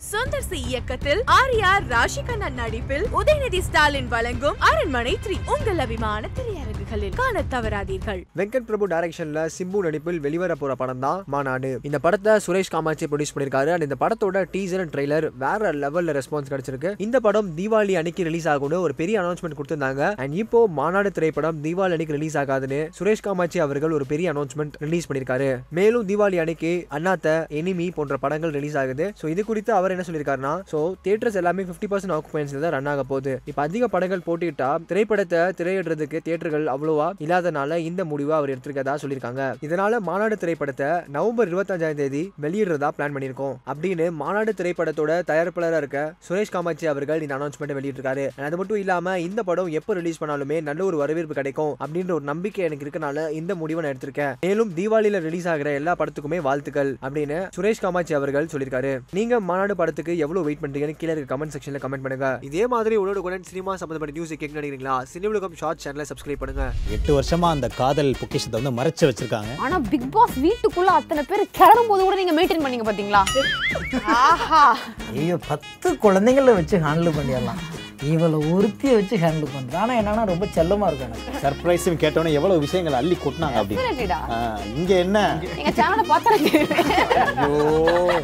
Sundar C இயக்கத்தில் ஆர்யா ராஷிகண்ணன் நடிப்பில் உதயநிதி ஸ்டாலின் வழங்கும் அரண்மனை த்ரீ உங்கள் அபிமான திரையரங்குகளில் காண தவறாதீர்கள் வெங்கட் பிரபு டைரக்ஷன்ல சிம்பு நடிப்பில் வெளிவர போற படம் தான் மாநாடு இந்த படத்தை சுரேஷ் காமாட்சி ப்ரொடியூஸ் பண்ணிருக்காரு அண்ட் இந்த படத்தோட டீசர் அண்ட் ட்ரெய்லர் வேற லெவல்ல ரெஸ்பான்ஸ் கிடைச்சிருக்கு இந்த படம் தீபாவளி அன்னைக்கு ரிலீஸ் ஆகும்னு ஒரு பெரிய அனௌன்ஸ்மெண்ட் கொடுத்திருந்தாங்க அண்ட் இப்போ மாநாடு திரைப்படம் தீபாவளி அன்னைக்கு ரிலீஸ் ஆகாதுன்னு சுரேஷ் காமாட்சி அவர்கள் ஒரு பெரிய அனௌன்ஸ்மெண்ட் ரிலீஸ் பண்ணிருக்காரு மேலும் தீபாவளி அன்னைக்கு அண்ணாத்த எனிமி போன்ற படங்கள் ரிலீஸ் ஆகுது ஸோ இது குறித்து அவர் என்ன சொல்லியிருக்காருன்னா ஸோ தியேட்டர்ஸ் எல்லாமே ஃபிஃப்டி பர்சன்ட் ஆக்குபென்சி தான் ரன் ஆக போகுது இப்போ அதிக படங்கள் போட்டிட்டா திரைப்படத்தை திரையிடுறதுக்கு தியேட்டர்கள் அவ்வளோவா இல்லாதனால இந்த முடிவை அவர் எடுத்திருக்கதா சொல்லியிருக்காங்க இதனால மாநாடு திரைப்படத்தை நவம்பர் இருபத்தஞ்சாம் தேதி வெளியிடுறதா பிளான் பண்ணியிருக்கோம் அப்படின்னு மாநாடு திரைப்படத்தோட தயாரிப்பாளராக இருக்க சுரேஷ் காமாட்சி அவர்கள் இந்த அனௌன்ஸ்மெண்ட் வெளியிட்டிருக்காரு And அது மட்டும் இல்லாம இந்த படம் எப்போ ரிலீஸ் பண்ணாலுமே நல்ல ஒரு வரவேற்பு கிடைக்கும் அப்படின்ற ஒரு நம்பிக்கை எனக்கு இருக்கனால இந்த முடிவை நான் எடுத்திருக்கேன் மேலும் தீபாவளியில ரிலீஸ் ஆகிற எல்லா படத்துக்குமே வாழ்த்துக்கள் அப்படின்னு சுரேஷ் காமாட்சி அவர்கள் சொல்லியிருக்காரு நீங்க மாநாடு படத்துக்கு எவ்வளவு வெயிட் பண்றீங்கன்னு கீழே இருக்க கமெண்ட் செக்ஷன்ல கமெண்ட் பண்ணுங்க இதே மாதிரி உடனுக்குடன் சினிமா சம்பந்தப்பட்ட நியூஸ் கேட்க நினைக்கிறீங்களா சினிமலுகம் ஷார்ட் சேனலை சப்ஸ்கிரைப் பண்ணுங்க எட்டு வருஷமா அந்த காதல் பொக்கிஷத்தை வந்து மறைச்சு வச்சிருக்காங்க ஆனா பிக் பாஸ் வீட்டுக்குள்ள அத்தனை பேர் கிளறும் போது கூட நீங்க மெயின்டைன் பண்ணீங்க பாத்தீங்களா ஆஹா ஐயோ பத்து குழந்தைங்கள வச்சு ஹேண்டில் பண்ணிடலாம் இவளை ஒருத்தியை வச்சு ஹேண்டில் பண்ணுறேன் ஆனால் என்னன்னா ரொம்ப செல்லமாக இருக்கும் எனக்கு சர்ப்ரைஸ் கேட்டோன்னே எவ்வளவு விஷயங்கள் அள்ளி கொட்டினாங்க அப்படின்னு Definitely டா. ஆ, இங்க என்ன எங்க சேனலை பார்த்தா ஐயோ